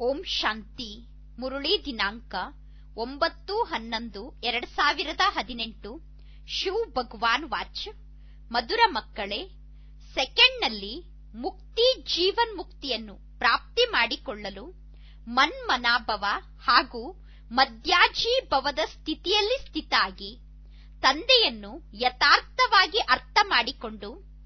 ಓಂ ಶಾಂತಿ ಮುರುಳಿ ದಿನಾಂಕ ಒಂಬತ್ತು ಹನ್ನೊಂದು ಎರಡ್ ಸಾವಿರದ ಹದಿನೆಂಟು ಶಿವ್ ಭಗವಾನ್ ವಾಚ್ ಮಧುರ ಮಕ್ಕಳೇ ಸೆಕೆಂಡ್ನಲ್ಲಿ ಮುಕ್ತಿ ಜೀವನ್ ಮುಕ್ತಿಯನ್ನು ಪ್ರಾಪ್ತಿ ಮಾಡಿಕೊಳ್ಳಲು ಮನ್ಮನಾಭವ ಹಾಗೂ ಮಧ್ಯಾಜೀಭವದ ಸ್ಥಿತಿಯಲ್ಲಿ ಸ್ಥಿತಾಗಿ ತಂದೆಯನ್ನು ಯಥಾರ್ಥವಾಗಿ ಅರ್ಥ ಮಾಡಿಕೊಂಡು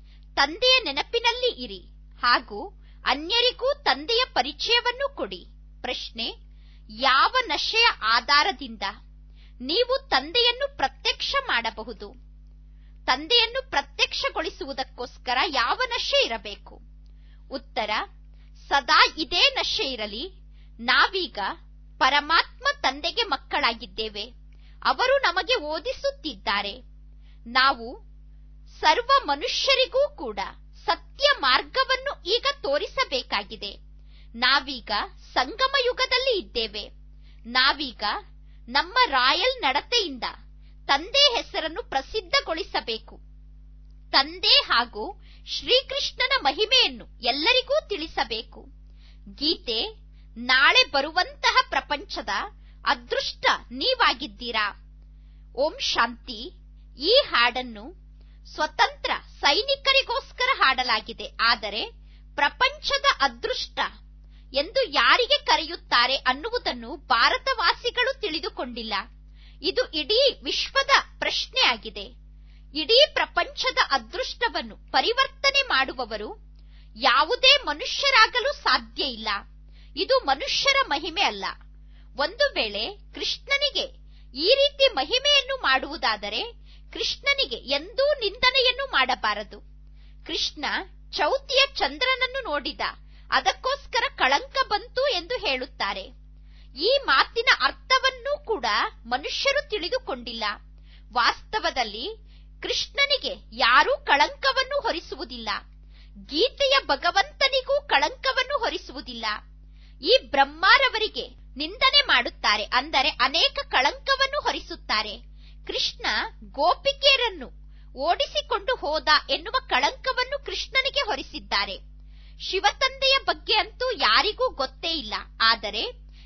ತಂದೆಯ ನೆನಪಿನಲ್ಲಿ ಇರಿ ಹಾಗೂ ಅನ್ಯರಿಗೂ ತಂದೆಯ ಪರಿಚಯವನ್ನು ಕೊಡಿ ಪ್ರಶ್ನೆ ಯಾವ ನಶೆಯ ಆಧಾರದಿಂದ ನೀವು ತಂದೆಯನ್ನು ಪ್ರತ್ಯಕ್ಷ ಮಾಡಬಹುದು ತಂದೆಯನ್ನು ಪ್ರತ್ಯಕ್ಷಗೊಳಿಸುವುದಕ್ಕೋಸ್ಕರ ಯಾವ ನಶೆ ಇರಬೇಕು ಉತ್ತರ ಸದಾ ಇದೇ ನಶೆ ಇರಲಿ ನಾವೀಗ ಪರಮಾತ್ಮ ತಂದೆಗೆ ಮಕ್ಕಳಾಗಿದ್ದೇವೆ ಅವರು ನಮಗೆ ಓದಿಸುತ್ತಿದ್ದಾರೆ ನಾವು ಸರ್ವ ಮನುಷ್ಯರಿಗೂ ಕೂಡ ಸತ್ಯ ಮಾರ್ಗವನ್ನು ಈಗ ತೋರಿಸಬೇಕಾಗಿದೆ ನಾವೀಗ ಸಂಗಮ ಯುಗದಲ್ಲಿ ಇದ್ದೇವೆ ನಾವೀಗ ನಮ್ಮ ರಾಯಲ್ ನಡತೆಯಿಂದ ತಂದೆ ಹೆಸರನ್ನು ಪ್ರಸಿದ್ಧಗೊಳಿಸಬೇಕು ತಂದೆ ಹಾಗೂ ಶ್ರೀಕೃಷ್ಣನ ಮಹಿಮೆಯನ್ನು ಎಲ್ಲರಿಗೂ ತಿಳಿಸಬೇಕು ಗೀತೆ ನಾಳೆ ಬರುವಂತಹ ಪ್ರಪಂಚದ ಅದೃಷ್ಟ ನೀವಾಗಿದ್ದೀರಾ ಓಂ ಶಾಂತಿ ಈ ಹಾಡನ್ನು ಸ್ವತಂತ್ರ ಸೈನಿಕರಿಗೋಸ್ಕರ ಹಾಡಲಾಗಿದೆ ಆದರೆ ಪ್ರಪಂಚದ ಅದೃಷ್ಟ ಎಂದು ಯಾರಿಗೆ ಕರೆಯುತ್ತಾರೆ ಅನ್ನುವುದನ್ನು ಭಾರತವಾಸಿಗಳು ತಿಳಿದುಕೊಂಡಿಲ್ಲ ಇದು ಇಡೀ ವಿಶ್ವದ ಪ್ರಶ್ನೆಯಾಗಿದೆ ಇಡೀ ಪ್ರಪಂಚದ ಅದೃಷ್ಟವನ್ನು ಪರಿವರ್ತನೆ ಮಾಡುವವರು ಯಾವುದೇ ಮನುಷ್ಯರಾಗಲು ಸಾಧ್ಯ ಇಲ್ಲ ಇದು ಮನುಷ್ಯರ ಮಹಿಮೆ ಅಲ್ಲ ಒಂದು ವೇಳೆ ಕೃಷ್ಣನಿಗೆ ಈ ರೀತಿ ಮಹಿಮೆಯನ್ನು ಮಾಡುವುದಾದರೆ ಕೃಷ್ಣನಿಗೆ ಎಂದೂ ನಿಂದನೆಯನ್ನು ಮಾಡಬಾರದು ಕೃಷ್ಣ ಚೌತಿಯ ಚಂದ್ರನನ್ನು ನೋಡಿದ ಅದಕ್ಕೋಸ್ಕರ ಕಳಂಕ ಬಂತು ಎಂದು ಹೇಳುತ್ತಾರೆ ಈ ಮಾತಿನ ಅರ್ಥವನ್ನೂ ಕೂಡ ಮನುಷ್ಯರು ತಿಳಿದುಕೊಂಡಿಲ್ಲ ವಾಸ್ತವದಲ್ಲಿ ಕೃಷ್ಣನಿಗೆ ಯಾರೂ ಕಳಂಕವನ್ನು ಹೊರಿಸುವುದಿಲ್ಲ ಗೀತೆಯ ಭಗವಂತನಿಗೂ ಕಳಂಕವನ್ನು ಹೊರಿಸುವುದಿಲ್ಲ ಈ ಬ್ರಹ್ಮಾರವರಿಗೆ ನಿಂದನೆ ಮಾಡುತ್ತಾರೆ ಅಂದರೆ ಅನೇಕ ಕಳಂಕವನ್ನು ಹೊರಿಸುತ್ತಾರೆ ಕೃಷ್ಣ ಗೋಪಿಕೆಯರನ್ನು ಓಡಿಸಿಕೊಂಡು ಹೋದ ಎನ್ನುವ ಕಳಂಕವನ್ನು ಕೃಷ್ಣನಿಗೆ ಹೊರಿಸಿದ್ದಾರೆ ಶಿವತಂದೆಯ ಬಗ್ಗೆ ಅಂತೂ ಯಾರಿಗೂ ಗೊತ್ತೇ ಇಲ್ಲ ಆದರೆ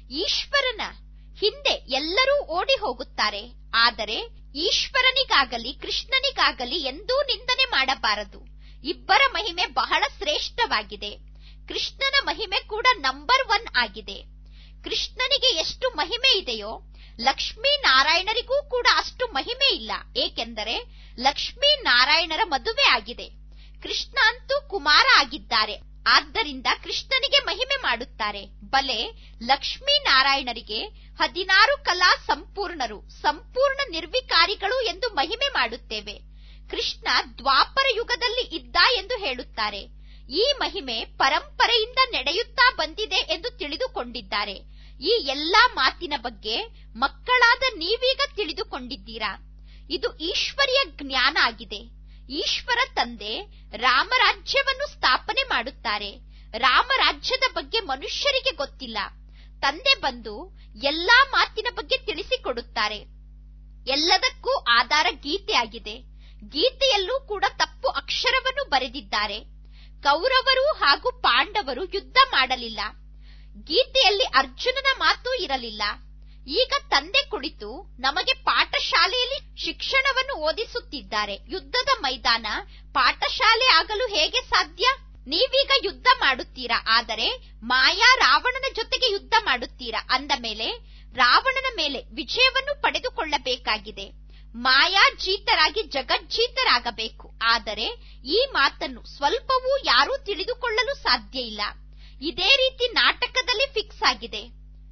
ಈಶ್ವರನ ಹಿಂದೆ ಎಲ್ಲರೂ ಓಡಿ ಹೋಗುತ್ತಾರೆ ಆದರೆ ಈಶ್ವರನಿಗಾಗಲಿ ಕೃಷ್ಣನಿಗಾಗಲಿ ಎಂದೂ ನಿಂದನೆ ಮಾಡಬಾರದು ಇಬ್ಬರ ಮಹಿಮೆ ಬಹಳ ಶ್ರೇಷ್ಠವಾಗಿದೆ ಕೃಷ್ಣನ ಮಹಿಮೆ ಕೂಡ ನಂಬರ್ ಒನ್ ಆಗಿದೆ ಕೃಷ್ಣನಿಗೆ ಎಷ್ಟು ಮಹಿಮೆ ಇದೆಯೋ ಲಕ್ಷ್ಮೀ ನಾರಾಯಣರಿಗೂ ಕೂಡ ಅಷ್ಟು ಮಹಿಮೆ ಇಲ್ಲ ಏಕೆಂದರೆ ಲಕ್ಷ್ಮೀ ನಾರಾಯಣರ ಮದುವೆ ಆಗಿದೆ ಕೃಷ್ಣ ಅಂತೂ ಕುಮಾರ ಆಗಿದ್ದಾರೆ ಆದ್ದರಿಂದ ಕೃಷ್ಣನಿಗೆ ಮಹಿಮೆ ಮಾಡುತ್ತಾರೆ ಬಲೆ ಲಕ್ಷ್ಮೀ ನಾರಾಯಣರಿಗೆ ಹದಿನಾರು ಕಲಾ ಸಂಪೂರ್ಣರು ಸಂಪೂರ್ಣ ನಿರ್ವಿಕಾರಿಗಳು ಎಂದು ಮಹಿಮೆ ಮಾಡುತ್ತೇವೆ ಕೃಷ್ಣ ದ್ವಾಪರ ಯುಗದಲ್ಲಿ ಇದ್ದ ಎಂದು ಹೇಳುತ್ತಾರೆ ಈ ಮಹಿಮೆ ಪರಂಪರೆಯಿಂದ ನಡೆಯುತ್ತಾ ಬಂದಿದೆ ಎಂದು ತಿಳಿದುಕೊಂಡಿದ್ದಾರೆ ಈ ಎಲ್ಲಾ ಮಾತಿನ ಬಗ್ಗೆ ಮಕ್ಕಳಾದ ನೀವೀಗ ತಿಳಿದುಕೊಂಡಿದ್ದೀರಾ ಇದು ಈಶ್ವರಿಯ ಜ್ಞಾನ ಆಗಿದೆ ಈಶ್ವರ ತಂದೆ ರಾಮರಾಜ್ಯವನ್ನು ಸ್ಥಾಪನೆ ಮಾಡುತ್ತಾರೆ ರಾಮರಾಜ್ಯದ ಬಗ್ಗೆ ಮನುಷ್ಯರಿಗೆ ಗೊತ್ತಿಲ್ಲ ತಂದೆ ಬಂದು ಎಲ್ಲಾ ಮಾತಿನ ಬಗ್ಗೆ ತಿಳಿಸಿಕೊಡುತ್ತಾರೆ ಎಲ್ಲದಕ್ಕೂ ಆಧಾರ ಗೀತೆ ಆಗಿದೆ ಗೀತೆಯಲ್ಲೂ ಕೂಡ ತಪ್ಪು ಅಕ್ಷರವನ್ನು ಬರೆದಿದ್ದಾರೆ ಕೌರವರು ಹಾಗೂ ಪಾಂಡವರು ಯುದ್ಧ ಮಾಡಲಿಲ್ಲ ಗೀತೆಯಲ್ಲಿ ಅರ್ಜುನನ ಮಾತು ಇರಲಿಲ್ಲ ಈಗ ತಂದೆ ಕುಳಿತು ನಮಗೆ ಪಾಠಶಾಲೆಯಲ್ಲಿ ಶಿಕ್ಷಣವನ್ನು ಓದಿಸುತ್ತಿದ್ದಾರೆ ಯುದ್ಧದ ಮೈದಾನ ಪಾಠಶಾಲೆ ಆಗಲು ಹೇಗೆ ಸಾಧ್ಯ ನೀವೀಗ ಯುದ್ಧ ಮಾಡುತ್ತೀರಾ ಆದರೆ ಮಾಯಾ ರಾವಣನ ಜೊತೆಗೆ ಯುದ್ಧ ಮಾಡುತ್ತೀರಾ ಅಂದ ಮೇಲೆ ರಾವಣನ ಮೇಲೆ ವಿಜಯವನ್ನು ಪಡೆದುಕೊಳ್ಳಬೇಕಾಗಿದೆ ಮಾಯಾ ಜೀತರಾಗಿ ಜಗಜ್ಜೀತರಾಗಬೇಕು ಆದರೆ ಈ ಮಾತನ್ನು ಸ್ವಲ್ಪವೂ ಯಾರೂ ತಿಳಿದುಕೊಳ್ಳಲು ಸಾಧ್ಯ ಇಲ್ಲ ಇದೇ ರೀತಿ ನಾಟಕದಲ್ಲಿ ಫಿಕ್ಸ್ ಆಗಿದೆ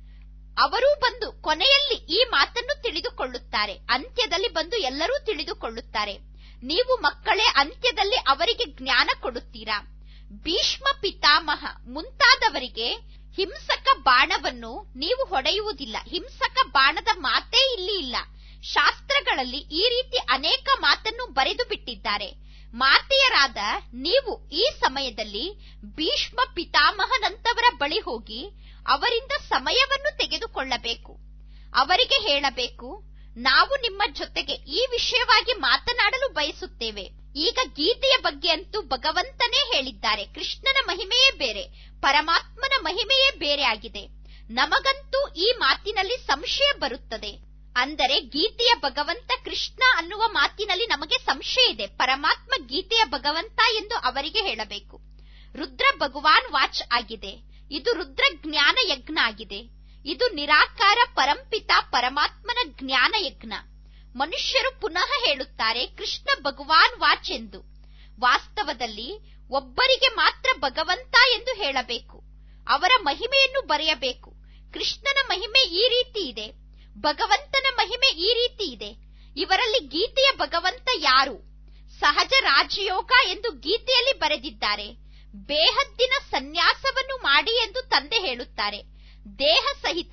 ಅವರೂ ಬಂದು ಕೊನೆಯಲ್ಲಿ ಈ ಮಾತನ್ನು ತಿಳಿದುಕೊಳ್ಳುತ್ತಾರೆ ಅಂತ್ಯದಲ್ಲಿ ಬಂದು ಎಲ್ಲರೂ ತಿಳಿದುಕೊಳ್ಳುತ್ತಾರೆ ನೀವು ಮಕ್ಕಳೇ ಅಂತ್ಯದಲ್ಲಿ ಅವರಿಗೆ ಜ್ಞಾನ ಕೊಡುತ್ತೀರಾ ಭೀಷ್ಮ ಪಿತಾಮಹ ಮುಂತಾದವರಿಗೆ ಹಿಂಸಕ ಬಾಣವನ್ನು ನೀವು ಹೊಡೆಯುವುದಿಲ್ಲ ಹಿಂಸಕ ಬಾಣದ ಮಾತೇ ಇಲ್ಲಿ ಇಲ್ಲ ಶಾಸ್ತ್ರಗಳಲ್ಲಿ ಈ ರೀತಿ ಅನೇಕ ಮಾತನ್ನು ಬರೆದು ಬಿಟ್ಟಿದ್ದಾರೆ ಮಾತೆಯರಾದ ನೀವು ಈ ಸಮಯದಲ್ಲಿ ಭೀಷ್ಮ ಪಿತಾಮಹನಂತವರ ಬಳಿ ಹೋಗಿ ಅವರಿಂದ ಸಮಯವನ್ನು ತೆಗೆದುಕೊಳ್ಳಬೇಕು ಅವರಿಗೆ ಹೇಳಬೇಕು ನಾವು ನಿಮ್ಮ ಜೊತೆಗೆ ಈ ವಿಷಯವಾಗಿ ಮಾತನಾಡಲು ಬಯಸುತ್ತೇವೆ ಈಗ ಗೀತೆಯ ಬಗ್ಗೆ ಅಂತೂ ಭಗವಂತನೇ ಹೇಳಿದ್ದಾರೆ ಕೃಷ್ಣನ ಮಹಿಮೆಯೇ ಬೇರೆ ಪರಮಾತ್ಮನ ಮಹಿಮೆಯೇ ಬೇರೆ ಆಗಿದೆ ನಮಗಂತೂ ಈ ಮಾತಿನಲ್ಲಿ ಸಂಶಯ ಬರುತ್ತದೆ ಅಂದರೆ ಗೀತೆಯ ಭಗವಂತ ಕೃಷ್ಣ ಅನ್ನುವ ಮಾತಿನಲ್ಲಿ ನಮಗೆ ಸಂಶಯ ಇದೆ ಪರಮಾತ್ಮ ಗೀತೆಯ ಭಗವಂತ ಎಂದು ಅವರಿಗೆ ಹೇಳಬೇಕು ರುದ್ರ ಭಗವಾನ್ ವಾಚ್ ಆಗಿದೆ ಇದು ರುದ್ರ ಜ್ಞಾನ ಯಜ್ಞ ಆಗಿದೆ ಇದು ನಿರಾಕಾರ ಪರಂಪಿತ ಪರಮಾತ್ಮನ ಜ್ಞಾನ ಯಜ್ಞ ಮನುಷ್ಯರು ಪುನಃ ಹೇಳುತ್ತಾರೆ ಕೃಷ್ಣ ಭಗವಾನ್ ವಾಚ್ ಎಂದು ವಾಸ್ತವದಲ್ಲಿ ಒಬ್ಬರಿಗೆ ಮಾತ್ರ ಭಗವಂತ ಎಂದು ಹೇಳಬೇಕು ಅವರ ಮಹಿಮೆಯನ್ನು ಬರೆಯಬೇಕು ಕೃಷ್ಣನ ಮಹಿಮೆ ಈ ರೀತಿ ಇದೆ ಭಗವಂತನ ಮಹಿಮೆ ಈ ರೀತಿ ಇದೆ ಇವರಲ್ಲಿ ಗೀತೆಯ ಭಗವಂತ ಯಾರು ಸಹಜ ರಾಜಯೋಗ ಎಂದು ಗೀತೆಯಲ್ಲಿ ಬರೆದಿದ್ದಾರೆ ಬೇಹದ್ದಿನ ಸನ್ಯಾಸವನ್ನು ಮಾಡಿ ಎಂದು ತಂದೆ ಹೇಳುತ್ತಾರೆ ದೇಹ ಸಹಿತ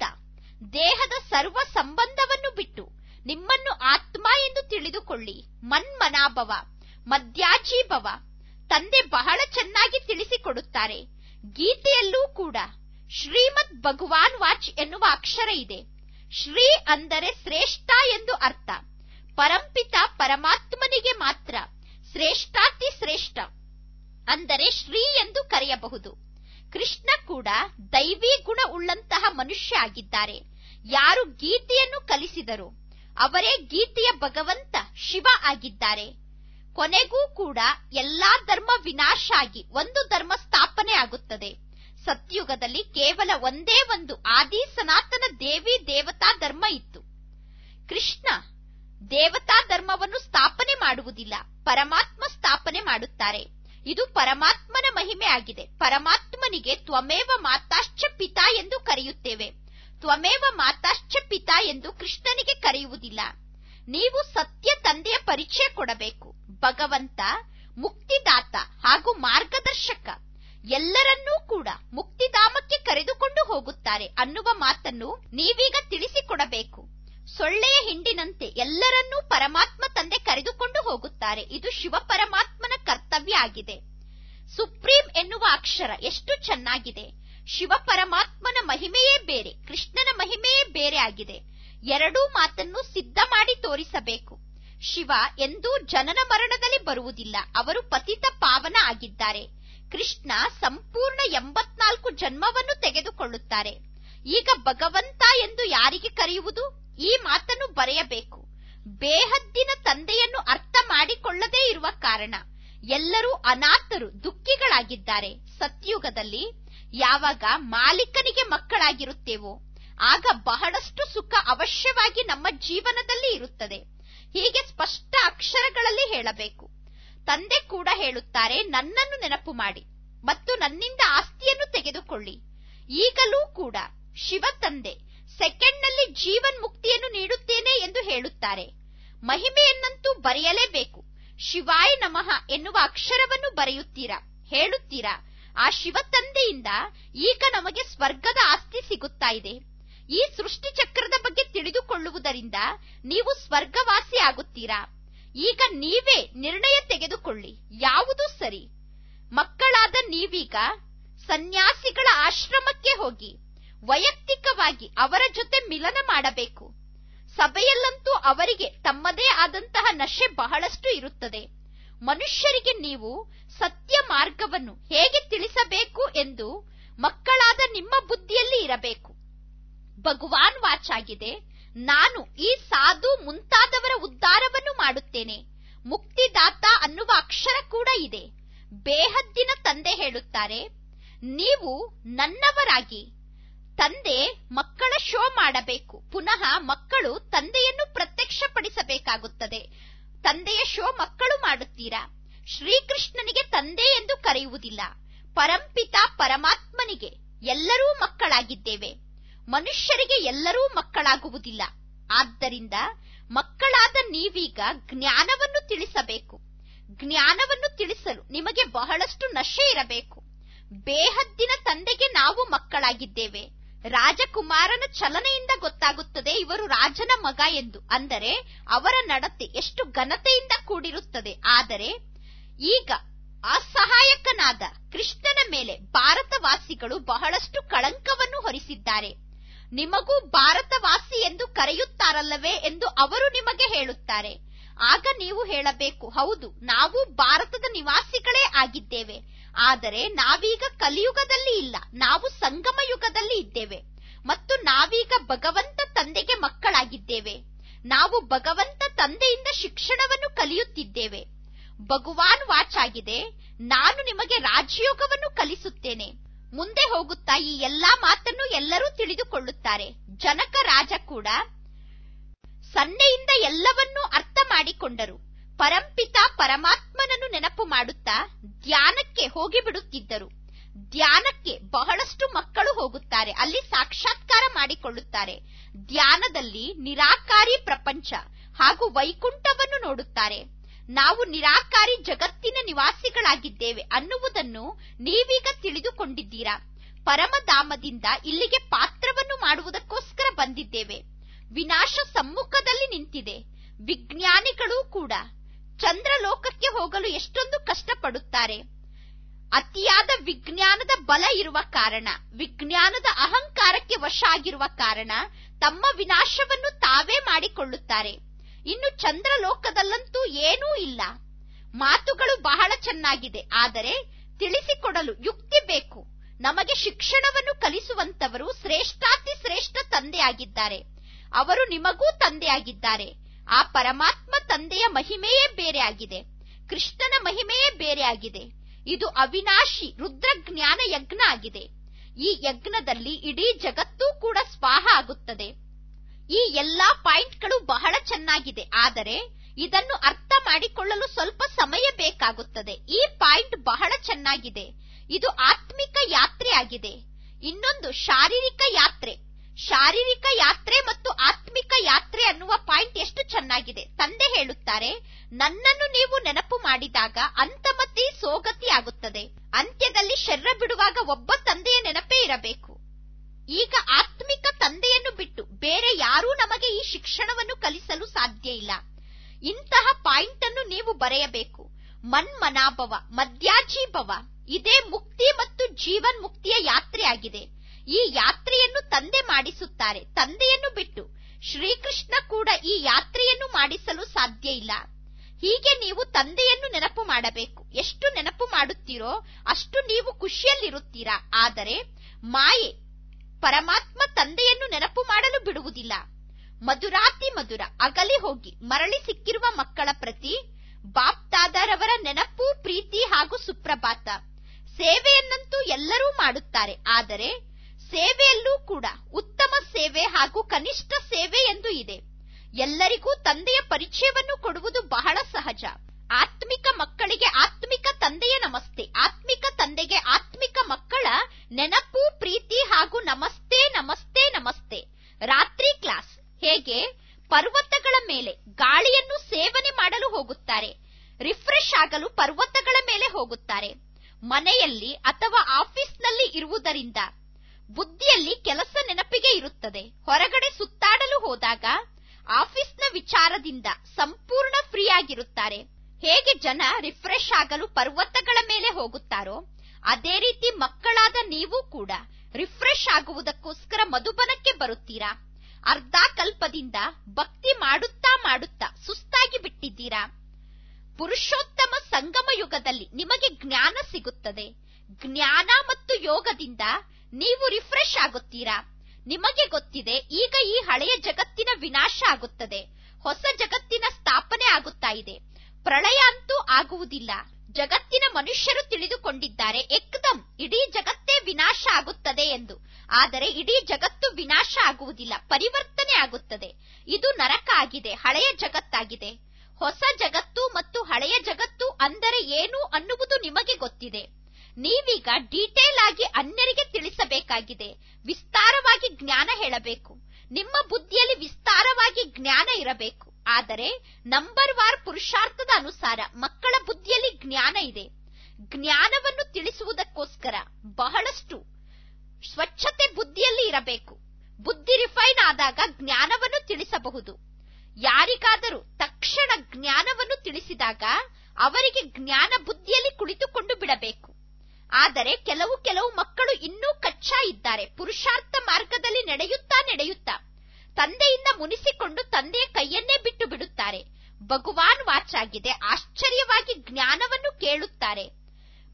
ದೇಹದ ಸರ್ವ ಸಂಬಂಧವನ್ನು ಬಿಟ್ಟು ನಿಮ್ಮನ್ನು ಆತ್ಮ ಎಂದು ತಿಳಿದುಕೊಳ್ಳಿ ಮನ್ಮನಾಭವ ಮಧ್ಯಾಜೀಭವ ತಂದೆ ಬಹಳ ಚೆನ್ನಾಗಿ ತಿಳಿಸಿಕೊಡುತ್ತಾರೆ ಗೀತೆಯಲ್ಲೂ ಕೂಡ ಶ್ರೀಮದ್ ಭಗವಾನ್ ವಾಚ್ ಎನ್ನುವ ಅಕ್ಷರ ಇದೆ ಶ್ರೀ ಅಂದರೆ ಶ್ರೇಷ್ಠ ಎಂದು ಅರ್ಥ ಪರಂಪಿತ ಪರಮಾತ್ಮನಿಗೆ ಮಾತ್ರ ಶ್ರೇಷ್ಠಾತಿ ಶ್ರೇಷ್ಠ ಅಂದರೆ ಶ್ರೀ ಎಂದು ಕರೆಯಬಹುದು ಕೃಷ್ಣ ಕೂಡ ದೈವಿ ಗುಣ ಉಳ್ಳಂತಹ ಮನುಷ್ಯ ಆಗಿದ್ದಾರೆ ಯಾರು ಗೀತೆಯನ್ನು ಕಲಿಸಿದರು ಅವರೇ ಗೀತೆಯ ಭಗವಂತ ಶಿವ ಆಗಿದ್ದಾರೆ ಕೊನೆಗೂ ಕೂಡ ಎಲ್ಲಾ ಧರ್ಮ ವಿನಾಶ ಆಗಿ ಒಂದು ಧರ್ಮ ಸ್ಥಾಪನೆ ಆಗುತ್ತದೆ ಸತ್ಯುಗದಲ್ಲಿ ಕೇವಲ ಒಂದೇ ಒಂದು ಆದಿ ಸನಾತನ ದೇವಿ ದೇವತಾ ಧರ್ಮ ಇತ್ತು ಕೃಷ್ಣ ದೇವತಾ ಧರ್ಮವನ್ನು ಸ್ಥಾಪನೆ ಮಾಡುವುದಿಲ್ಲ ಪರಮಾತ್ಮ ಸ್ಥಾಪನೆ ಮಾಡುತ್ತಾರೆ ಇದು ಪರಮಾತ್ಮನ ಮಹಿಮೆ ಆಗಿದೆ ಪರಮಾತ್ಮನಿಗೆ ತ್ವಮೇವ ಮಾತಾಶ್ಚ ಪಿತಾ ಎಂದು ಕರೆಯುತ್ತೇವೆ ತ್ವಮೇವ ಮಾತಾಶ್ಚ ಪಿತಾ ಎಂದು ಕೃಷ್ಣನಿಗೆ ಕರೆಯುವುದಿಲ್ಲ ನೀವು ಸತ್ಯ ತಂದೆಯ ಪರಿಚಯ ಕೊಡಬೇಕು ಭಗವಂತ ಮುಕ್ತಿದಾತ ಹಾಗೂ ಮಾರ್ಗದರ್ಶಕ ಎಲ್ಲರನ್ನೂ ಕೂಡ ಮುಕ್ತಿಧಾಮಕ್ಕೆ ಕರೆದುಕೊಂಡು ಹೋಗುತ್ತಾರೆ ಅನ್ನುವ ಮಾತನ್ನು ನೀವೀಗ ತಿಳಿಸಿಕೊಡಬೇಕು ಸೊಳ್ಳೆಯ ಹಿಂಡಿನಂತೆ ಎಲ್ಲರನ್ನೂ ಪರಮಾತ್ಮ ತಂದೆ ಕರೆದುಕೊಂಡು ಹೋಗುತ್ತಾರೆ ಇದು ಶಿವ ಪರಮಾತ್ಮನ ಕರ್ತವ್ಯ ಆಗಿದೆ ಸುಪ್ರೀಂ ಎನ್ನುವ ಅಕ್ಷರ ಎಷ್ಟು ಚೆನ್ನಾಗಿದೆ ಶಿವ ಪರಮಾತ್ಮನ ಮಹಿಮೆಯೇ ಬೇರೆ ಕೃಷ್ಣನ ಮಹಿಮೆಯೇ ಬೇರೆ ಆಗಿದೆ ಎರಡೂ ಮಾತನ್ನು ಸಿದ್ಧ ಮಾಡಿ ತೋರಿಸಬೇಕು ಶಿವ ಎಂದೂ ಜನನ ಮರಣದಲ್ಲಿ ಬರುವುದಿಲ್ಲ ಅವರು ಪತಿತ ಪಾವನ ಆಗಿದ್ದಾರೆ ಕೃಷ್ಣ ಸಂಪೂರ್ಣ ಎಂಬತ್ನಾಲ್ಕು ಜನ್ಮವನ್ನು ತೆಗೆದುಕೊಳ್ಳುತ್ತಾರೆ ಈಗ ಭಗವಂತ ಎಂದು ಯಾರಿಗೆ ಕರೆಯುವುದು ಈ ಮಾತನ್ನು ಬರೆಯಬೇಕು ಬೇಹದ್ದಿನ ತಂದೆಯನ್ನು ಅರ್ಥ ಮಾಡಿಕೊಳ್ಳದೇ ಇರುವ ಕಾರಣ ಎಲ್ಲರೂ ಅನಾಥರು ದುಃಖಿಗಳಾಗಿದ್ದಾರೆ ಸತ್ಯುಗದಲ್ಲಿ ಯಾವಾಗ ಮಾಲೀಕನಿಗೆ ಮಕ್ಕಳಾಗಿರುತ್ತೇವೋ ಆಗ ಬಹಳಷ್ಟು ಸುಖ ಅವಶ್ಯವಾಗಿ ನಮ್ಮ ಜೀವನದಲ್ಲಿ ಇರುತ್ತದೆ ಹೀಗೆ ಸ್ಪಷ್ಟ ಅಕ್ಷರಗಳಲ್ಲಿ ಹೇಳಬೇಕು ತಂದೆ ಕೂಡ ಹೇಳುತ್ತಾರೆ ನನ್ನನ್ನು ನೆನಪು ಮಾಡಿ ಮತ್ತು ನನ್ನಿಂದ ಆಸ್ತಿಯನ್ನು ತೆಗೆದುಕೊಳ್ಳಿ ಈಗಲೂ ಕೂಡ ಶಿವ ತಂದೆ ಸೆಕೆಂಡ್ನಲ್ಲಿ ಜೀವನ್ ಮುಕ್ತಿಯನ್ನು ನೀಡುತ್ತೇನೆ ಎಂದು ಹೇಳುತ್ತಾರೆ ಮಹಿಮೆಯನ್ನಂತೂ ಬರೆಯಲೇಬೇಕು ಶಿವಾಯ ನಮಃ ಎನ್ನುವ ಅಕ್ಷರವನ್ನು ಬರೆಯುತ್ತೀರಾ ಹೇಳುತ್ತೀರಾ ಆ ಶಿವ ತಂದೆಯಿಂದ ಈಗ ನಮಗೆ ಸ್ವರ್ಗದ ಆಸ್ತಿ ಸಿಗುತ್ತಾ ಇದೆ ಈ ಸೃಷ್ಟಿ ಚಕ್ರದ ಬಗ್ಗೆ ತಿಳಿದುಕೊಳ್ಳುವುದರಿಂದ ನೀವು ಸ್ವರ್ಗವಾಸಿ ಆಗುತ್ತೀರಾ ಈಗ ನೀವೇ ನಿರ್ಣಯ ತೆಗೆದುಕೊಳ್ಳಿ ಯಾವುದು ಸರಿ ಮಕ್ಕಳಾದ ನೀವೀಗ ಸನ್ಯಾಸಿಗಳ ಆಶ್ರಮಕ್ಕೆ ಹೋಗಿ ವೈಯಕ್ತಿಕವಾಗಿ ಅವರ ಜೊತೆ ಮಿಲನ ಮಾಡಬೇಕು ಸಭೆಯಲ್ಲಂತೂ ಅವರಿಗೆ ತಮ್ಮದೇ ಆದಂತಹ ನಶೆ ಬಹಳಷ್ಟು ಇರುತ್ತದೆ ಮನುಷ್ಯರಿಗೆ ನೀವು ಸತ್ಯ ಮಾರ್ಗವನ್ನು ಹೇಗೆ ತಿಳಿಸಬೇಕು ಎಂದು ಮಕ್ಕಳಾದ ನಿಮ್ಮ ಬುದ್ಧಿಯಲ್ಲಿ ಇರಬೇಕು ಭಗವಾನ್ ವಾಚಾಗಿದೆ ನಾನು ಈ ಸಾಧು ಮುಂತಾದವರ ಉದ್ಧಾರವನ್ನು ಮಾಡುತ್ತೇನೆ ಮುಕ್ತಿದಾತ ಅನ್ನುವ ಅಕ್ಷರ ಕೂಡ ಇದೆ ಬೇಹದ್ದಿನ ತಂದೆ ಹೇಳುತ್ತಾರೆ ನೀವು ನನ್ನವರಾಗಿ ತಂದೆ ಮಕ್ಕಳ ಶೋ ಮಾಡಬೇಕು ಪುನಃ ಮಕ್ಕಳು ತಂದೆಯನ್ನು ಪ್ರತ್ಯಕ್ಷಪಡಿಸಬೇಕಾಗುತ್ತದೆ ತಂದೆಯ ಶೋ ಮಕ್ಕಳು ಮಾಡುತ್ತೀರಾ ಶ್ರೀಕೃಷ್ಣನಿಗೆ ತಂದೆ ಎಂದು ಕರೆಯುವುದಿಲ್ಲ ಪರಂಪಿತ ಪರಮಾತ್ಮನಿಗೆ ಎಲ್ಲರೂ ಮಕ್ಕಳಾಗಿದ್ದೇವೆ ಮನುಷ್ಯರಿಗೆ ಎಲ್ಲರೂ ಮಕ್ಕಳಾಗುವುದಿಲ್ಲ ಆದ್ದರಿಂದ ಮಕ್ಕಳಾದ ನೀವೀಗ ಜ್ಞಾನವನ್ನು ತಿಳಿಸಬೇಕು ಜ್ಞಾನವನ್ನು ತಿಳಿಸಲು ನಿಮಗೆ ಬಹಳಷ್ಟು ನಶೆ ಇರಬೇಕು ಬೇಹದ್ದಿನ ತಂದೆಗೆ ನಾವು ಮಕ್ಕಳಾಗಿದ್ದೇವೆ ರಾಜಕುಮಾರನ ಚಲನೆಯಿಂದ ಗೊತ್ತಾಗುತ್ತದೆ ಇವರು ರಾಜನ ಮಗ ಎಂದು ಅಂದರೆ ಅವರ ನಡತೆ ಎಷ್ಟು ಘನತೆಯಿಂದ ಕೂಡಿರುತ್ತದೆ ಆದರೆ ಈಗ ಅಸಹಾಯಕನಾದ ಕೃಷ್ಣನ ಮೇಲೆ ಭಾರತವಾಸಿಗಳು ಬಹಳಷ್ಟು ಕಳಂಕವನ್ನು ಹೊರಿಸಿದ್ದಾರೆ ನಿಮಗೂ ಭಾರತವಾಸಿ ಎಂದು ಕರೆಯುತ್ತಾರಲ್ಲವೇ ಎಂದು ಅವರು ನಿಮಗೆ ಹೇಳುತ್ತಾರೆ ಆಗ ನೀವು ಹೇಳಬೇಕು ಹೌದು ನಾವು ಭಾರತದ ನಿವಾಸಿಗಳೇ ಆಗಿದ್ದೇವೆ ಆದರೆ ನಾವೀಗ ಕಲಿಯುಗದಲ್ಲಿ ಇಲ್ಲ ನಾವು ಸಂಗಮ ಯುಗದಲ್ಲಿ ಇದ್ದೇವೆ ಮತ್ತು ನಾವೀಗ ಭಗವಂತ ತಂದೆಗೆ ಮಕ್ಕಳಾಗಿದ್ದೇವೆ ನಾವು ಭಗವಂತ ತಂದೆಯಿಂದ ಶಿಕ್ಷಣವನ್ನು ಕಲಿಯುತ್ತಿದ್ದೇವೆ ಭಗವಾನ್ ವಾಚ್ ಆಗಿದೆ ನಾನು ನಿಮಗೆ ರಾಜಯೋಗವನ್ನು ಕಲಿಸುತ್ತೇನೆ ಮುಂದೆ ಹೋಗುತ್ತಾ ಈ ಎಲ್ಲಾ ಮಾತನ್ನು ಎಲ್ಲರೂ ತಿಳಿದುಕೊಳ್ಳುತ್ತಾರೆ ಜನಕ ರಾಜ ಕೂಡ ಸನ್ನೆಯಿಂದ ಎಲ್ಲವನ್ನೂ ಅರ್ಥ ಮಾಡಿಕೊಂಡರು ಪರಂಪಿತ ಪರಮಾತ್ಮನನ್ನು ನೆನಪು ಮಾಡುತ್ತಾ ಧ್ಯಾನಕ್ಕೆ ಹೋಗಿಬಿಡುತ್ತಿದ್ದರು ಧ್ಯಾನಕ್ಕೆ ಬಹಳಷ್ಟು ಮಕ್ಕಳು ಹೋಗುತ್ತಾರೆ ಅಲ್ಲಿ ಸಾಕ್ಷಾತ್ಕಾರ ಮಾಡಿಕೊಳ್ಳುತ್ತಾರೆ ಧ್ಯಾನದಲ್ಲಿ ನಿರಾಕಾರಿ ಪ್ರಪಂಚ ಹಾಗೂ ವೈಕುಂಠವನ್ನು ನೋಡುತ್ತಾರೆ ನಾವು ನಿರಾಕಾರಿ ಜಗತ್ತಿನ ನಿವಾಸಿಗಳಾಗಿದ್ದೇವೆ ಅನ್ನುವುದನ್ನು ನೀವೀಗ ತಿಳಿದುಕೊಂಡಿದ್ದೀರಾ ಪರಮಧಾಮದಿಂದ ಇಲ್ಲಿಗೆ ಪಾತ್ರವನ್ನು ಮಾಡುವುದಕ್ಕೋಸ್ಕರ ಬಂದಿದ್ದೇವೆ ವಿನಾಶ ಸಮ್ಮುಖದಲ್ಲಿ ನಿಂತಿದೆ ವಿಜ್ಞಾನಿಗಳೂ ಕೂಡ ಚಂದ್ರಲೋಕಕ್ಕೆ ಹೋಗಲು ಎಷ್ಟೊಂದು ಕಷ್ಟಪಡುತ್ತಾರೆ ಅತಿಯಾದ ವಿಜ್ಞಾನದ ಬಲ ಇರುವ ಕಾರಣ ವಿಜ್ಞಾನದ ಅಹಂಕಾರಕ್ಕೆ ವಶ ಆಗಿರುವ ಕಾರಣ ತಮ್ಮ ವಿನಾಶವನ್ನು ತಾವೇ ಮಾಡಿಕೊಳ್ಳುತ್ತಾರೆ ಇನ್ನು ಚಂದ್ರಲೋಕದಲ್ಲಂತೂ ಏನೂ ಇಲ್ಲ ಮಾತುಗಳು ಬಹಳ ಚೆನ್ನಾಗಿದೆ ಆದರೆ ತಿಳಿಸಿಕೊಡಲು ಯುಕ್ತಿ ಬೇಕು ನಮಗೆ ಶಿಕ್ಷಣವನ್ನು ಕಲಿಸುವಂತವರು ಶ್ರೇಷ್ಠಾತಿ ಶ್ರೇಷ್ಠ ತಂದೆಯಾಗಿದ್ದಾರೆ ಅವರು ನಿಮಗೂ ತಂದೆಯಾಗಿದ್ದಾರೆ ಆ ಪರಮಾತ್ಮ ತಂದೆಯ ಮಹಿಮೆಯೇ ಬೇರೆ ಆಗಿದೆ ಕೃಷ್ಣನ ಮಹಿಮೆಯೇ ಬೇರೆ ಆಗಿದೆ ಇದು ಅವಿನಾಶಿ ರುದ್ರ ಜ್ಞಾನ ಯಜ್ಞ ಆಗಿದೆ ಈ ಯಜ್ಞದಲ್ಲಿ ಇಡೀ ಜಗತ್ತೂ ಕೂಡ ಸ್ವಾಹ ಆಗುತ್ತದೆ ಈ ಎಲ್ಲಾ ಪಾಯಿಂಟ್ಗಳು ಬಹಳ ಚೆನ್ನಾಗಿದೆ ಆದರೆ ಇದನ್ನು ಅರ್ಥ ಮಾಡಿಕೊಳ್ಳಲು ಸ್ವಲ್ಪ ಸಮಯ ಬೇಕಾಗುತ್ತದೆ ಈ ಪಾಯಿಂಟ್ ಬಹಳ ಚೆನ್ನಾಗಿದೆ ಇದು ಆತ್ಮಿಕ ಯಾತ್ರೆ ಆಗಿದೆ ಇನ್ನೊಂದು ಶಾರೀರಿಕ ಯಾತ್ರೆ ಶಾರೀರಿಕ ಯಾತ್ರೆ ಮತ್ತು ಆತ್ಮಿಕ ಯಾತ್ರೆ ಅನ್ನುವ ಪಾಯಿಂಟ್ ಎಷ್ಟು ಚೆನ್ನಾಗಿದೆ ತಂದೆ ಹೇಳುತ್ತಾರೆ ನನ್ನನ್ನು ನೀವು ನೆನಪು ಮಾಡಿದಾಗ ಅಂತಮತಿ ಸೋಗತಿ ಆಗುತ್ತದೆ ಅಂತ್ಯದಲ್ಲಿ ಶರ್ರ ಬಿಡುವಾಗ ಒಬ್ಬ ತಂದೆಯ ನೆನಪೇ ಇರಬೇಕು ಈಗ ಆತ್ಮಿಕ ತಂದೆಯನ್ನು ಬಿಟ್ಟು ಬೇರೆ ಯಾರೂ ನಮಗೆ ಈ ಶಿಕ್ಷಣವನ್ನು ಕಲಿಸಲು ಸಾಧ್ಯ ಇಲ್ಲ ಇಂತಹ ಪಾಯಿಂಟ್ ಅನ್ನು ನೀವು ಬರೆಯಬೇಕು ಮನ್ಮನಾಭವ ಮಧ್ಯಾಜೀಭವ ಇದೇ ಮುಕ್ತಿ ಮತ್ತು ಜೀವನ್ ಮುಕ್ತಿಯ ಯಾತ್ರೆ ಆಗಿದೆ ಈ ಯಾತ್ರೆಯನ್ನು ತಂದೆ ಮಾಡಿಸುತ್ತಾರೆ ತಂದೆಯನ್ನು ಬಿಟ್ಟು ಶ್ರೀಕೃಷ್ಣ ಕೂಡ ಈ ಯಾತ್ರೆಯನ್ನು ಮಾಡಿಸಲು ಸಾಧ್ಯ ಇಲ್ಲ ಹೀಗೆ ನೀವು ತಂದೆಯನ್ನು ನೆನಪು ಮಾಡಬೇಕು ಎಷ್ಟು ನೆನಪು ಮಾಡುತ್ತೀರೋ ಅಷ್ಟು ನೀವು ಖುಷಿಯಲ್ಲಿರುತ್ತೀರಾ ಆದರೆ ಮಾಯೆ ಪರಮಾತ್ಮ ತಂದೆಯನ್ನು ನೆನಪು ಮಾಡಲು ಬಿಡುವುದಿಲ್ಲ ಮಧುರಾತಿ ಮಧುರ ಅಗಲಿ ಹೋಗಿ ಮರಳಿ ಸಿಕ್ಕಿರುವ ಮಕ್ಕಳ ಪ್ರತಿ ಬಾಪ್ತಾದರವರ ನೆನಪು ಪ್ರೀತಿ ಹಾಗೂ ಸುಪ್ರಭಾತ ಸೇವೆಯನ್ನಂತೂ ಎಲ್ಲರೂ ಮಾಡುತ್ತಾರೆ ಆದರೆ ಸೇವೆಯಲ್ಲೂ ಕೂಡ ಉತ್ತಮ ಸೇವೆ ಹಾಗೂ ಕನಿಷ್ಠ ಸೇವೆ ಎಂದು ಇದೆ ಎಲ್ಲರಿಗೂ ತಂದೆಯ ಪರಿಚಯವನ್ನು ಕೊಡುವುದು ಬಹಳ ಸಹಜ ಆತ್ಮಿಕ ಮಕ್ಕಳಿಗೆ ಆತ್ಮಿಕ ತಂದೆಯ ನಮಸ್ತೆ ಆತ್ಮಿಕ ತಂದೆಗೆ ಆತ್ಮಿಕ ಮಕ್ಕಳ ನೆನಪು ಪ್ರೀತಿ ಹಾಗೂ ನಮಸ್ತೆ ನಮಸ್ತೆ ನಮಸ್ತೆ ರಾತ್ರಿ ಕ್ಲಾಸ್ ಹೇಗೆ ಪರ್ವತಗಳ ಮೇಲೆ ಗಾಳಿಯನ್ನು ಸೇವನೆ ಮಾಡಲು ಹೋಗುತ್ತಾರೆ ರಿಫ್ರೆಶ್ ಆಗಲು ಪರ್ವತಗಳ ಮೇಲೆ ಹೋಗುತ್ತಾರೆ ಮನೆಯಲ್ಲಿ ಅಥವಾ ಆಫೀಸ್ನಲ್ಲಿ ಇರುವುದರಿಂದ ಬುದ್ಧಿಯಲ್ಲಿ ಕೆಲಸ ನೆನಪಿಗೆ ಇರುತ್ತದೆ ಹೊರಗಡೆ ಸುತ್ತಾಡಲು ಹೋದಾಗ ಆಫೀಸ್ನ ವಿಚಾರದಿಂದ ಸಂಪೂರ್ಣ ಫ್ರೀ ಆಗಿರುತ್ತಾರೆ ಹೇಗೆ ಜನ ರಿಫ್ರೆಶ್ ಆಗಲು ಪರ್ವತಗಳ ಮೇಲೆ ಹೋಗುತ್ತಾರೋ ಅದೇ ರೀತಿ ಮಕ್ಕಳಾದ ನೀವು ಕೂಡ ರಿಫ್ರೆಶ್ ಆಗುವುದಕ್ಕೋಸ್ಕರ ಮಧುಬನಕ್ಕೆ ಬರುತ್ತೀರಾ ಅರ್ಧ ಕಲ್ಪದಿಂದ ಭಕ್ತಿ ಮಾಡುತ್ತಾ ಮಾಡುತ್ತಾ ಸುಸ್ತಾಗಿ ಬಿಟ್ಟಿದ್ದೀರಾ ಪುರುಷೋತ್ತಮ ಸಂಗಮ ಯುಗದಲ್ಲಿ ನಿಮಗೆ ಜ್ಞಾನ ಸಿಗುತ್ತದೆ ಜ್ಞಾನ ಮತ್ತು ಯೋಗದಿಂದ ನೀವು ರಿಫ್ರೆಶ್ ಆಗುತ್ತೀರಾ ನಿಮಗೆ ಗೊತ್ತಿದೆ ಈಗ ಈ ಹಳೆಯ ಜಗತ್ತಿನ ವಿನಾಶ ಆಗುತ್ತದೆ ಹೊಸ ಜಗತ್ತಿನ ಸ್ಥಾಪನೆ ಆಗುತ್ತಾ ಇದೆ ಪ್ರಳಯ ಅಂತೂ ಆಗುವುದಿಲ್ಲ ಜಗತ್ತಿನ ಮನುಷ್ಯರು ತಿಳಿದುಕೊಂಡಿದ್ದಾರೆ ಎಕ್ದಂ ಇಡೀ ಜಗತ್ತೇ ವಿನಾಶ ಆಗುತ್ತದೆ ಎಂದು ಆದರೆ ಇಡೀ ಜಗತ್ತು ವಿನಾಶ ಆಗುವುದಿಲ್ಲ ಪರಿವರ್ತನೆ ಆಗುತ್ತದೆ ಇದು ನರಕ ಆಗಿದೆ ಹಳೆಯ ಜಗತ್ತಾಗಿದೆ ಹೊಸ ಜಗತ್ತು ಮತ್ತು ಹಳೆಯ ಜಗತ್ತು ಅಂದರೆ ಏನು ಅನ್ನುವುದು ನಿಮಗೆ ಗೊತ್ತಿದೆ ನೀವೀಗ ಡೀಟೇಲ್ ಆಗಿ ಅನ್ಯರಿಗೆ ತಿಳಿಸಬೇಕಾಗಿದೆ ವಿಸ್ತಾರವಾಗಿ ಜ್ಞಾನ ಹೇಳಬೇಕು ನಿಮ್ಮ ಬುದ್ಧಿಯಲ್ಲಿ ವಿಸ್ತಾರವಾಗಿ ಜ್ಞಾನ ಇರಬೇಕು ಆದರೆ ನಂಬರ್ ವಾರ್ ಪುರುಷಾರ್ಥದ ಅನುಸಾರ ಮಕ್ಕಳ ಬುದ್ಧಿಯಲ್ಲಿ ಜ್ಞಾನ ಇದೆ ಜ್ಞಾನವನ್ನು ತಿಳಿಸುವುದಕ್ಕೋಸ್ಕರ ಬಹಳಷ್ಟು ಸ್ವಚ್ಛತೆ ಬುದ್ಧಿಯಲ್ಲಿ ಇರಬೇಕು ಬುದ್ಧಿ ರಿಫೈನ್ ಆದಾಗ ಜ್ಞಾನವನ್ನು ತಿಳಿಸಬಹುದು ಯಾರಿಗಾದರೂ ತಕ್ಷಣ ಜ್ಞಾನವನ್ನು ತಿಳಿಸಿದಾಗ ಅವರಿಗೆ ಜ್ಞಾನ ಬುದ್ಧಿಯಲ್ಲಿ ಕುಳಿತುಕೊಂಡು ಬಿಡಬೇಕು ಆದರೆ ಕೆಲವು ಕೆಲವು ಮಕ್ಕಳು ಇನ್ನೂ ಕಚ್ಚಾ ಇದ್ದಾರೆ ಪುರುಷಾರ್ಥ ಮಾರ್ಗದಲ್ಲಿ ನಡೆಯುತ್ತಾ ನಡೆಯುತ್ತಾ ತಂದೆಯಿಂದ ಮುನಿಸಿಕೊಂಡು ತಂದೆಯ ಕೈಯನ್ನೇ ಬಿಟ್ಟು ಬಿಡುತ್ತಾರೆ ಭಗವಾನ್ ವಾಚಾಗಿದೆ ಆಶ್ಚರ್ಯವಾಗಿ ಜ್ಞಾನವನ್ನು ಕೇಳುತ್ತಾರೆ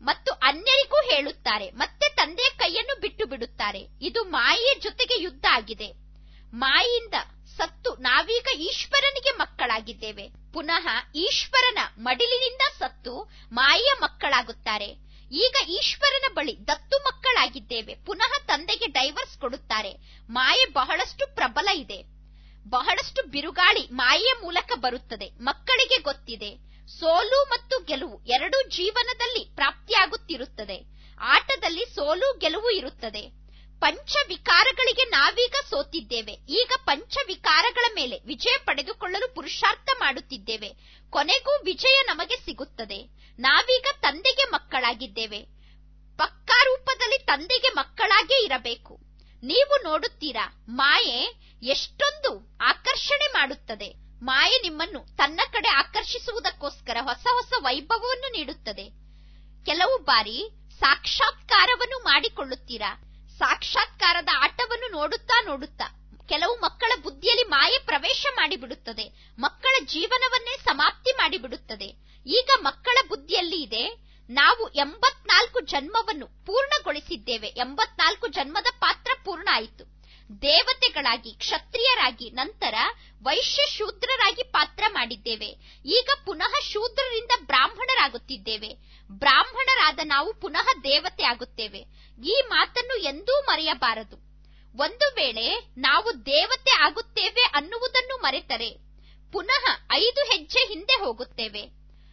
ಮತ್ತು ಅನ್ಯರಿಗೂ ಹೇಳುತ್ತಾರೆ ಮತ್ತೆ ತಂದೆಯ ಕೈಯನ್ನು ಬಿಟ್ಟು ಬಿಡುತ್ತಾರೆ ಇದು ಮಾಯೆಯ ಜೊತೆಗೆ ಯುದ್ಧ ಆಗಿದೆ ಮಾಯೆಯಿಂದ ಸತ್ತು ನಾವೀಗ ಈಶ್ವರನಿಗೆ ಮಕ್ಕಳಾಗಿದ್ದೇವೆ ಪುನಃ ಈಶ್ವರನ ಮಡಿಲಿನಿಂದ ಸತ್ತು ಮಾಯೆಯ ಮಕ್ಕಳಾಗುತ್ತಾರೆ ಈಗ ಈಶ್ವರನ ಬಳಿ ದತ್ತು ಮಕ್ಕಳಾಗಿದ್ದೇವೆ ಪುನಃ ತಂದೆಗೆ ಡೈವರ್ಸ್ ಕೊಡುತ್ತಾರೆ ಮಾಯೆ ಬಹಳಷ್ಟು ಪ್ರಬಲ ಇದೆ ಬಹಳಷ್ಟು ಬಿರುಗಾಳಿ ಮಾಯೆಯ ಮೂಲಕ ಬರುತ್ತದೆ ಮಕ್ಕಳಿಗೆ ಗೊತ್ತಿದೆ ಸೋಲು ಮತ್ತು ಗೆಲುವು ಎರಡೂ ಜೀವನದಲ್ಲಿ ಪ್ರಾಪ್ತಿಯಾಗುತ್ತಿರುತ್ತದೆ ಆಟದಲ್ಲಿ ಸೋಲು ಗೆಲುವು ಇರುತ್ತದೆ ಪಂಚ ವಿಕಾರಗಳಿಗೆ ನಾವೀಗ ಸೋತಿದ್ದೇವೆ ಈಗ ಪಂಚ ವಿಕಾರಗಳ ಮೇಲೆ ವಿಜಯ ಪಡೆದುಕೊಳ್ಳಲು ಪುರುಷಾರ್ಥ ಮಾಡುತ್ತಿದ್ದೇವೆ ಕೊನೆಗೂ ವಿಜಯ ನಮಗೆ ಸಿಗುತ್ತದೆ ನಾವೀಗ ತಂದೆಗೆ ಮಕ್ಕಳಾಗಿದ್ದೇವೆ ಪಕ್ಕಾ ರೂಪದಲ್ಲಿ ತಂದೆಗೆ ಮಕ್ಕಳಾಗೇ ಇರಬೇಕು ನೀವು ನೋಡುತ್ತೀರಾ ಮಾಯೆ ಎಷ್ಟೊಂದು ಆಕರ್ಷಣೆ ಮಾಡುತ್ತದೆ ಮಾಯೆ ನಿಮ್ಮನ್ನು ತನ್ನ ಕಡೆ ಆಕರ್ಷಿಸುವುದಕ್ಕೋಸ್ಕರ ಹೊಸ ಹೊಸ ವೈಭವವನ್ನು ನೀಡುತ್ತದೆ ಕೆಲವು ಬಾರಿ ಸಾಕ್ಷಾತ್ಕಾರವನ್ನು ಮಾಡಿಕೊಳ್ಳುತ್ತೀರಾ ಸಾಕ್ಷಾತ್ಕಾರದ ಆಟವನ್ನು ನೋಡುತ್ತಾ ನೋಡುತ್ತಾ ಕೆಲವು ಮಕ್ಕಳ ಬುದ್ಧಿಯಲ್ಲಿ ಮಾಯೆ ಪ್ರವೇಶ ಮಾಡಿಬಿಡುತ್ತದೆ ಮಕ್ಕಳ ಜೀವನವನ್ನೇ ಸಮಾಪ್ತಿ ಮಾಡಿಬಿಡುತ್ತದೆ ಈಗ ಮಕ್ಕಳ ಬುದ್ಧಿಯಲ್ಲಿ ಇದೆ ನಾವು ಎಂಬತ್ನಾಲ್ಕು ಜನ್ಮವನ್ನು ಪೂರ್ಣಗೊಳಿಸಿದ್ದೇವೆ ಎಂಬತ್ನಾಲ್ಕು ಜನ್ಮದ ಪಾತ್ರ ಪೂರ್ಣ ಆಯಿತು ದೇವತೆಗಳಾಗಿ ಕ್ಷತ್ರಿಯರಾಗಿ ನಂತರ ವೈಶ್ಯ ಶೂದ್ರರಾಗಿ ಪಾತ್ರ ಮಾಡಿದ್ದೇವೆ ಈಗ ಪುನಃ ಶೂದ್ರರಿಂದ ಬ್ರಾಹ್ಮಣರಾಗುತ್ತಿದ್ದೇವೆ ಬ್ರಾಹ್ಮಣರಾದ ನಾವು ಪುನಃ ದೇವತೆ ಆಗುತ್ತೇವೆ ಈ ಮಾತನ್ನು ಎಂದೂ ಮರೆಯಬಾರದು ಒಂದು ವೇಳೆ ನಾವು ದೇವತೆ ಆಗುತ್ತೇವೆ ಅನ್ನುವುದನ್ನು ಮರೆತರೆ ಪುನಃ ಐದು ಹೆಜ್ಜೆ ಹಿಂದೆ ಹೋಗುತ್ತೇವೆ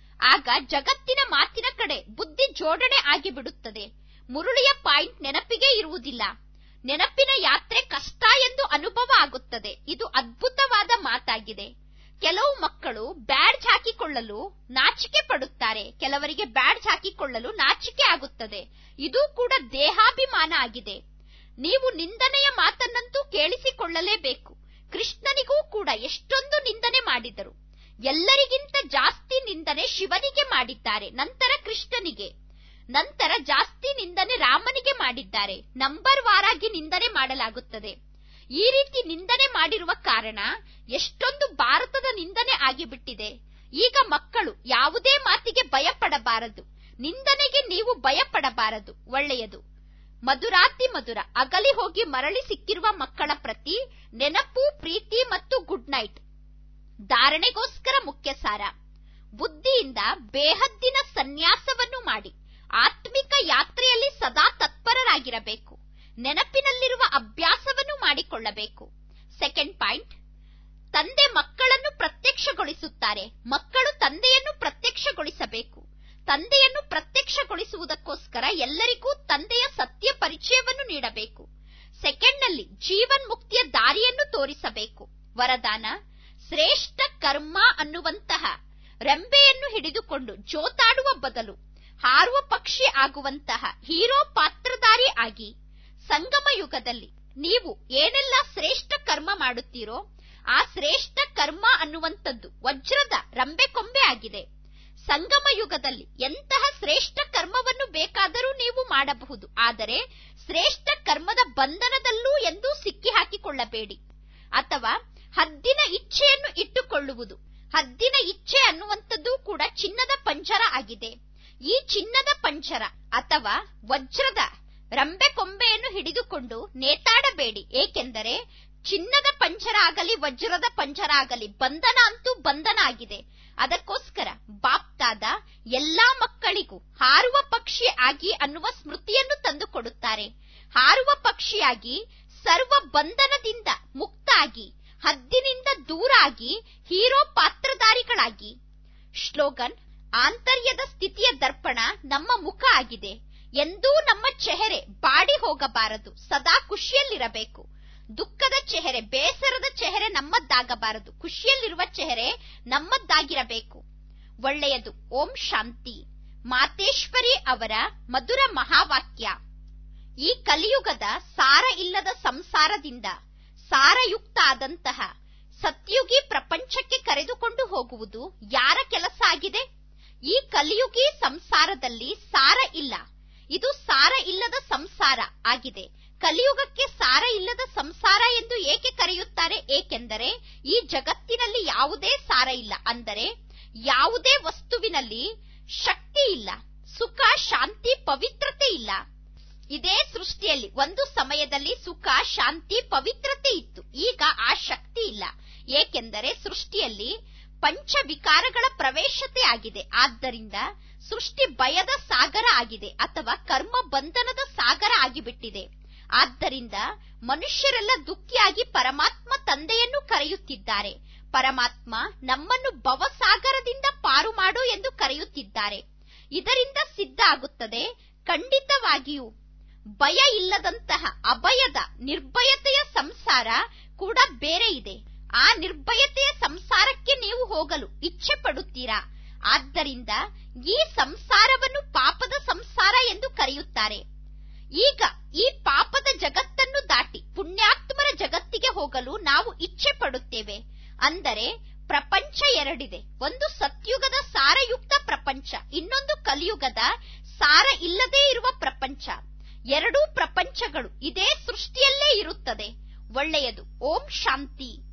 ಆಗ ಜಗತ್ತಿನ ಮಾತಿನ ಕಡೆ ಬುದ್ಧಿ ಜೋಡಣೆ ಆಗಿಬಿಡುತ್ತದೆ ಮುರುಳಿಯ ಪಾಯಿಂಟ್ ನೆನಪಿಗೆ ಇರುವುದಿಲ್ಲ ನೆನಪಿನ ಯಾತ್ರೆ ಕಷ್ಟ ಎಂದು ಅನುಭವ ಆಗುತ್ತದೆ ಇದು ಅದ್ಭುತವಾದ ಮಾತಾಗಿದೆ ಕೆಲವು ಮಕ್ಕಳು ಬ್ಯಾಡ್ಜ್ ಹಾಕಿಕೊಳ್ಳಲು ನಾಚಿಕೆ ಪಡುತ್ತಾರೆ ಕೆಲವರಿಗೆ ಬ್ಯಾಡ್ಜ್ ಹಾಕಿಕೊಳ್ಳಲು ನಾಚಿಕೆ ಆಗುತ್ತದೆ ಇದು ಕೂಡ ದೇಹಾಭಿಮಾನ ಆಗಿದೆ ನೀವು ನಿಂದನೆಯ ಮಾತನ್ನಂತೂ ಕೇಳಿಸಿಕೊಳ್ಳಲೇಬೇಕು ಕೃಷ್ಣನಿಗೂ ಕೂಡ ಎಷ್ಟೊಂದು ನಿಂದನೆ ಮಾಡಿದರು ಎಲ್ಲರಿಗಿಂತ ಜಾಸ್ತಿ ನಿಂದನೆ ಶಿವನಿಗೆ ಮಾಡಿದ್ದಾರೆ ನಂತರ ಕೃಷ್ಣನಿಗೆ ನಂತರ ಜಾಸ್ತಿ ನಿಂದನೆ ರಾಮನಿಗೆ ಮಾಡಿದ್ದಾರೆ ನಂಬರ್ ವಾರಾಗಿ ನಿಂದನೆ ಮಾಡಲಾಗುತ್ತದೆ ಈ ರೀತಿ ನಿಂದನೆ ಮಾಡಿರುವ ಕಾರಣ ಎಷ್ಟೊಂದು ಭಾರತದ ನಿಂದನೆ ಆಗಿಬಿಟ್ಟಿದೆ ಈಗ ಮಕ್ಕಳು ಯಾವುದೇ ಮಾತಿಗೆ ಭಯಪಡಬಾರದು ನಿಂದನೆಗೆ ನೀವು ಭಯಪಡಬಾರದು ಒಳ್ಳೆಯದು ಮಧುರಾತಿ ಮಧುರ ಅಗಲಿ ಹೋಗಿ ಮರಳಿ ಸಿಕ್ಕಿರುವ ಮಕ್ಕಳ ಪ್ರತಿ ನೆನಪು ಪ್ರೀತಿ ಮತ್ತು ಗುಡ್ ನೈಟ್ ಧಾರಣೆಗೋಸ್ಕರ ಮುಖ್ಯ ಸಾರ ಬುದ್ಧಿಯಿಂದ ಬೇಹದ್ದಿನ ಸನ್ಯಾಸವನ್ನು ಮಾಡಿ ಆತ್ಮಿಕ ಯಾತ್ರೆಯಲ್ಲಿ ಸದಾ ತತ್ಪರರಾಗಿರಬೇಕು ನೆನಪಿನಲ್ಲಿರುವ ಅಭ್ಯಾಸವನ್ನು ಮಾಡಿಕೊಳ್ಳಬೇಕು ಸೆಕೆಂಡ್ ಪಾಯಿಂಟ್ ತಂದೆ ಮಕ್ಕಳನ್ನು ಪ್ರತ್ಯಕ್ಷಗೊಳಿಸುತ್ತಾರೆ ಮಕ್ಕಳು ತಂದೆಯನ್ನು ಪ್ರತ್ಯಕ್ಷಗೊಳಿಸಬೇಕು ತಂದೆಯನ್ನು ಪ್ರತ್ಯಕ್ಷಗೊಳಿಸುವುದಕ್ಕೋಸ್ಕರ ಎಲ್ಲರಿಗೂ ತಂದೆಯ ಸತ್ಯ ಪರಿಚಯವನ್ನು ನೀಡಬೇಕು ಸೆಕೆಂಡ್ನಲ್ಲಿ ಜೀವನ್ ಮುಕ್ತಿಯ ದಾರಿಯನ್ನು ತೋರಿಸಬೇಕು ವರದಾನ ಶ್ರೇಷ್ಠ ಕರ್ಮ ಅನ್ನುವಂತಹ ರೆಂಬೆಯನ್ನು ಹಿಡಿದುಕೊಂಡು ಜೋತಾಡುವ ಬದಲು ಹಾರುವ ಪಕ್ಷಿ ಆಗುವಂತಹ ಹೀರೋ ಪಾತ್ರಧಾರಿ ಆಗಿ ಸಂಗಮ ಯುಗದಲ್ಲಿ ನೀವು ಏನೆಲ್ಲ ಶ್ರೇಷ್ಠ ಕರ್ಮ ಮಾಡುತ್ತೀರೋ ಆ ಶ್ರೇಷ್ಠ ಕರ್ಮ ಅನ್ನುವಂಥದ್ದು ವಜ್ರದ ರಂಬೆ ಕೊಂಬೆ ಆಗಿದೆ ಸಂಗಮ ಯುಗದಲ್ಲಿ ಎಂತಹ ಶ್ರೇಷ್ಠ ಕರ್ಮವನ್ನು ಬೇಕಾದರೂ ನೀವು ಮಾಡಬಹುದು ಆದರೆ ಶ್ರೇಷ್ಠ ಕರ್ಮದ ಬಂಧನದಲ್ಲೂ ಎಂದೂ ಸಿಕ್ಕಿ ಹಾಕಿಕೊಳ್ಳಬೇಡಿ ಅಥವಾ ಹದ್ದಿನ ಇಚ್ಛೆಯನ್ನು ಇಟ್ಟುಕೊಳ್ಳುವುದು ಹದ್ದಿನ ಇಚ್ಛೆ ಅನ್ನುವಂಥದ್ದು ಕೂಡ ಚಿನ್ನದ ಪಂಜರ ಆಗಿದೆ ಈ ಚಿನ್ನದ ಪಂಜರ ಅಥವಾ ವಜ್ರದ ರಂಬೆ ಕೊಂಬೆಯನ್ನು ಹಿಡಿದುಕೊಂಡು ನೇತಾಡಬೇಡಿ ಏಕೆಂದರೆ ಚಿನ್ನದ ಪಂಜರ ಆಗಲಿ ವಜ್ರದ ಪಂಜರ ಆಗಲಿ ಬಂಧನ ಅಂತೂ ಬಂಧನ ಆಗಿದೆ ಅದಕ್ಕೋಸ್ಕರ ಬಾಪ್ತಾದ ಎಲ್ಲಾ ಮಕ್ಕಳಿಗೂ ಹಾರುವ ಪಕ್ಷಿ ಆಗಿ ಅನ್ನುವ ಸ್ಮೃತಿಯನ್ನು ತಂದುಕೊಡುತ್ತಾರೆ ಹಾರುವ ಪಕ್ಷಿಯಾಗಿ ಸರ್ವ ಬಂಧನದಿಂದ ಮುಕ್ತಾಗಿ ಹದ್ದಿನಿಂದ ದೂರ ಆಗಿ ಹೀರೋ ಪಾತ್ರಧಾರಿಗಳಾಗಿ ಶ್ಲೋಗನ್ ಆಂತರ್ಯದ ಸ್ಥಿತಿಯ ದರ್ಪಣ ನಮ್ಮ ಮುಖ ಆಗಿದೆ ಎಂದೂ ನಮ್ಮ ಚೆಹರೆ ಬಾಡಿ ಹೋಗಬಾರದು ಸದಾ ಖುಷಿಯಲ್ಲಿರಬೇಕು ದುಃಖದ ಚೆಹರೆ ಬೇಸರದ ಚೆಹರೆ ನಮ್ಮದ್ದಾಗಬಾರದು ಖುಷಿಯಲ್ಲಿರುವ ಚೆಹರೆ ನಮ್ಮದ್ದಾಗಿರಬೇಕು ಒಳ್ಳೆಯದು ಓಂ ಶಾಂತಿ ಮಾತೇಶ್ವರಿ ಅವರ ಮಧುರ ಮಹಾವಾಕ್ಯ ಈ ಕಲಿಯುಗದ ಸಾರ ಇಲ್ಲದ ಸಂಸಾರದಿಂದ ಸಾರಯುಕ್ತ ಆದಂತಹ ಸತ್ಯುಗಿ ಪ್ರಪಂಚಕ್ಕೆ ಕರೆದುಕೊಂಡು ಹೋಗುವುದು ಯಾರ ಕೆಲಸ ಆಗಿದೆ ಈ ಕಲಿಯುಗಿ ಸಂಸಾರದಲ್ಲಿ ಸಾರ ಇಲ್ಲ ಇದು ಸಾರ ಇಲ್ಲದ ಸಂಸಾರ ಆಗಿದೆ ಕಲಿಯುಗಕ್ಕೆ ಸಾರ ಇಲ್ಲದ ಸಂಸಾರ ಎಂದು ಏಕೆ ಕರೆಯುತ್ತಾರೆ ಏಕೆಂದರೆ ಈ ಜಗತ್ತಿನಲ್ಲಿ ಯಾವುದೇ ಸಾರ ಇಲ್ಲ ಅಂದರೆ ಯಾವುದೇ ವಸ್ತುವಿನಲ್ಲಿ ಶಕ್ತಿ ಇಲ್ಲ ಸುಖ ಶಾಂತಿ ಪವಿತ್ರತೆ ಇಲ್ಲ ಇದೇ ಸೃಷ್ಟಿಯಲ್ಲಿ ಒಂದು ಸಮಯದಲ್ಲಿ ಸುಖ ಶಾಂತಿ ಪವಿತ್ರತೆ ಇತ್ತು ಈಗ ಆ ಶಕ್ತಿ ಇಲ್ಲ ಏಕೆಂದರೆ ಸೃಷ್ಟಿಯಲ್ಲಿ ಪಂಚ ವಿಕಾರಗಳ ಪ್ರವೇಶತೆ ಆಗಿದೆ ಆದ್ದರಿಂದ ಸೃಷ್ಟಿ ಭಯದ ಸಾಗರ ಆಗಿದೆ ಅಥವಾ ಕರ್ಮ ಬಂಧನದ ಸಾಗರ ಆಗಿಬಿಟ್ಟಿದೆ ಆದ್ದರಿಂದ ಮನುಷ್ಯರೆಲ್ಲ ದುಃಖಿಯಾಗಿ ಪರಮಾತ್ಮ ತಂದೆಯನ್ನು ಕರೆಯುತ್ತಿದ್ದಾರೆ ಪರಮಾತ್ಮ ನಮ್ಮನ್ನು ಭವಸಾಗರದಿಂದ ಪಾರು ಮಾಡು ಎಂದು ಕರೆಯುತ್ತಿದ್ದಾರೆ ಇದರಿಂದ ಸಿದ್ಧ ಆಗುತ್ತದೆ ಖಂಡಿತವಾಗಿಯೂ ಭಯ ಇಲ್ಲದಂತಹ ಅಭಯದ ನಿರ್ಭಯತೆಯ ಸಂಸಾರ ಕೂಡ ಬೇರೆ ಇದೆ ಆ ನಿರ್ಭಯತೆಯ ಸಂಸಾರಕ್ಕೆ ನೀವು ಹೋಗಲು ಇಚ್ಛೆ ಪಡುತ್ತೀರಾ ಆದ್ದರಿಂದ ಈ ಸಂಸಾರವನ್ನು ಪಾಪದ ಸಂಸಾರ ಎಂದು ಕರೆಯುತ್ತಾರೆ ಈಗ ಈ ಪಾಪದ ಜಗತ್ತನ್ನು ದಾಟಿ ಪುಣ್ಯಾತ್ಮರ ಜಗತ್ತಿಗೆ ಹೋಗಲು ನಾವು ಇಚ್ಛೆ ಪಡುತ್ತೇವೆ ಅಂದರೆ ಪ್ರಪಂಚ ಎರಡಿದೆ ಒಂದು ಸತ್ಯುಗದ ಸಾರಯುಕ್ತ ಪ್ರಪಂಚ ಇನ್ನೊಂದು ಕಲಿಯುಗದ ಸಾರ ಇಲ್ಲದೇ ಇರುವ ಪ್ರಪಂಚ ಎರಡೂ ಪ್ರಪಂಚಗಳು ಇದೇ ಸೃಷ್ಟಿಯಲ್ಲೇ ಇರುತ್ತದೆ ಒಳ್ಳೆಯದು ಓಂ ಶಾಂತಿ